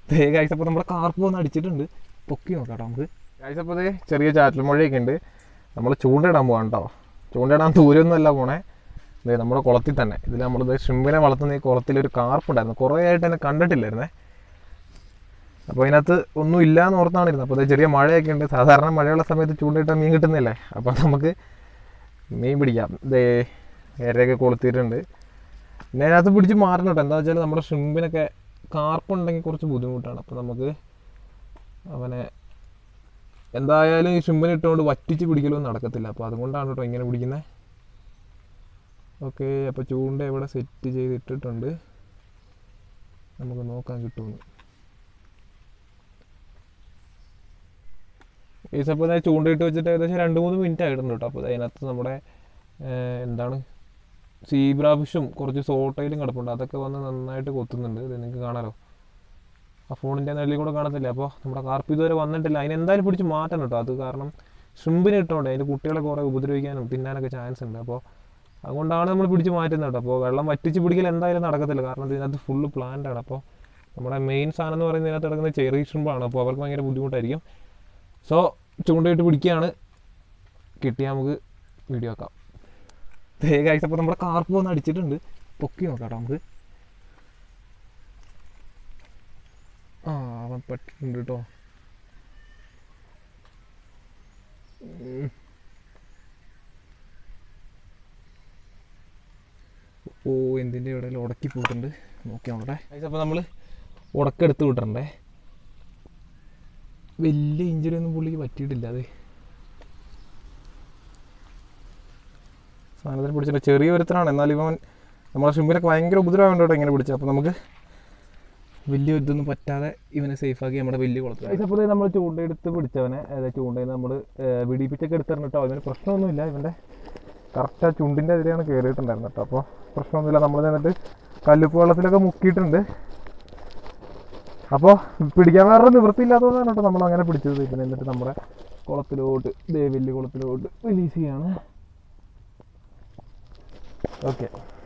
ദേ guys അപ്പോൾ നമ്മുടെ carp വന്ന് അടിച്ചിട്ടുണ്ട് പൊക്കി നോക്കാം കേട്ടോ നമുക്ക് ഗൈസ് അപ്പോൾ ദേ ചെറിയ ചാറ്റൽ മഴയൊക്കെ ഉണ്ട് നമ്മൾ ചൂണ്ടയിടാൻ പോകാം കേട്ടോ ചൂണ്ടയിടാൻ ദൂരമൊന്നുമല്ല പോണേ ദേ നമ്മുടെ കുളത്തിൽ തന്നെ ഇതിൽ നമ്മളിത് ഷിമ്പിനെ വളർത്തുന്ന ഈ കുളത്തിലൊരു കാർപ്പ് ഉണ്ടായിരുന്നു കുറേ ആയിട്ട് എന്നെ കണ്ടിട്ടില്ലായിരുന്നേ അപ്പോൾ അതിനകത്ത് ഒന്നും ഇല്ല എന്ന് ഓർത്താണ് ഇരുന്നത് അപ്പോൾ ദേ ചെറിയ മഴയൊക്കെ ഉണ്ട് സാധാരണ മഴയുള്ള സമയത്ത് ചൂണ്ടയിട്ടാൽ മീൻ കിട്ടുന്നില്ലേ അപ്പോൾ നമുക്ക് മീൻ പിടിക്കാം ദേ ഇരയൊക്കെ കൊളുത്തിയിട്ടുണ്ട് പിന്നെ അതിനകത്ത് പിടിച്ച് മാറണം കേട്ടോ എന്താ വെച്ചാൽ നമ്മുടെ ഷിമ്പിനൊക്കെ കാർപ്പുണ്ടെങ്കിൽ കുറച്ച് ബുദ്ധിമുട്ടാണ് അപ്പോൾ നമുക്ക് അവനെ എന്തായാലും ഈ ഷിമ്പിനെ ഇട്ടുകൊണ്ട് വറ്റിച്ച് പിടിക്കലൊന്നും നടക്കത്തില്ല അപ്പോൾ അതുകൊണ്ടാണ് കേട്ടോ ഇങ്ങനെ പിടിക്കുന്നത് ഓക്കെ അപ്പോൾ ചൂണ്ട ഇവിടെ സെറ്റ് ചെയ്തിട്ടിട്ടുണ്ട് നമുക്ക് നോക്കാൻ കിട്ടുമെന്ന് ഈ അപ്പോൾ ഞാൻ ചൂണ്ടയിട്ട് വെച്ചിട്ട് ഏകദേശം രണ്ട് മൂന്ന് മിനിറ്റ് ആയിട്ടുണ്ട് കേട്ടോ അപ്പോൾ അതിനകത്ത് നമ്മുടെ ഏഹ്, എന്താണ് സീബ്ര ഫിഷും കുറച്ച് സോട്ടയിലും കിടപ്പുണ്ട് അതൊക്കെ വന്ന് നന്നായിട്ട് കൊത്തുന്നുണ്ട് ഇത് നിങ്ങൾക്ക് കാണാലോ ആ ഫോണിൻ്റെ നെല്ലിൽ കൂടെ കാണത്തില്ല അപ്പോൾ നമ്മുടെ കാർപ്പ് ഇതുവരെ വന്നിട്ടില്ല അതിന് എന്തായാലും പിടിച്ച് മാറ്റണം കേട്ടോ അത് കാരണം ഷിമ്പിന് ഇട്ടോണ്ട് അതിൻ്റെ കുട്ടികളെ കുറേ ഉപദ്രവിക്കാനും തിന്നാനൊക്കെ ചാൻസ് ഉണ്ട് അപ്പോൾ അതുകൊണ്ടാണ് നമ്മൾ പിടിച്ച് മാറ്റുന്നത് കേട്ടോ അപ്പോൾ വെള്ളം വറ്റിച്ച് പിടിക്കൽ എന്തായാലും നടക്കത്തില്ല കാരണം ഇതിനകത്ത് ഫുള്ള് പ്ലാന്റ് ആണ് അപ്പോൾ നമ്മുടെ മെയിൻ സാധനം എന്ന് പറയുന്നത് ഇതിനകത്ത് കിടക്കുന്ന ചെറിയ ഷിമ്പാണ് അപ്പോൾ അവർക്ക് ഭയങ്കര ബുദ്ധിമുട്ടായിരിക്കും സോ ചൂണ്ടയിട്ട് പിടിക്കുകയാണ് കിട്ടിയാൽ നമുക്ക് വീഡിയോ ആക്കാം ദേ ഗൈസ് അപ്പോൾ നമ്മുടെ കാർപ്പ് വന്ന് അടിച്ചിട്ടുണ്ട് പൊക്കി നോക്കാം കേട്ടോ നമുക്ക് ആ അവൻ പെട്ടിട്ടുണ്ട് കേട്ടോ ഉം. ഓ എന്തിൻ്റെ ഇവിടെ ഉടക്കി പോയിട്ടുണ്ട് നോക്കി നോക്കട്ടെ ഗൈസ് അപ്പോൾ നമ്മൾ ഉടക്കെടുത്ത് വിട്ടിട്ടുണ്ടേ വലിയ ഇഞ്ചുറി ഒന്നും പുള്ളിക്ക് പറ്റിയിട്ടില്ല അത് സാധനത്തിന് പിടിച്ചിട്ട് ചെറിയ ഒരുത്തനാണ് എന്നാൽ ഇവൻ നമ്മളെ ഷിമ്പിനൊക്കെ ഭയങ്കര ഉപദ്രവം കേട്ടോ ഇങ്ങനെ പിടിച്ചത് അപ്പോൾ നമുക്ക് വലിയ ഇതൊന്നും പറ്റാതെ ഇവനെ സേഫാക്കി നമ്മുടെ വലിയ കുളത്തിൽ അപ്പോൾ നമ്മൾ ചൂണ്ടയെടുത്ത് പിടിച്ചവനെ അതായത് ചൂണ്ടയിൽ നമ്മൾ വെടിപ്പിച്ചൊക്കെ എടുത്തിരുന്നു കേട്ടോ അവന് പ്രശ്നമൊന്നുമില്ല ഇവൻ്റെ കറക്റ്റ് ആ ചുണ്ടിൻ്റെ അതിലെയാണ് കയറിയിട്ടുണ്ടായിരുന്നത് കേട്ടോ അപ്പോൾ പ്രശ്നമൊന്നുമില്ല നമ്മൾ എന്നിട്ട് കല്ലുപ്പ് വെള്ളത്തിലൊക്കെ മുക്കിയിട്ടുണ്ട് അപ്പോൾ പിടിക്കാൻ വേറെ നിവൃത്തിയില്ലാത്തതുകൊണ്ടാണ് കേട്ടോ നമ്മൾ അങ്ങനെ പിടിച്ചത് പിന്നെ എന്നിട്ട് നമ്മുടെ കുളത്തിലോട്ട് ദേ വലിയ കുളത്തിലോട്ട് റിലീസ് ചെയ്യാണ് ഓക്കെ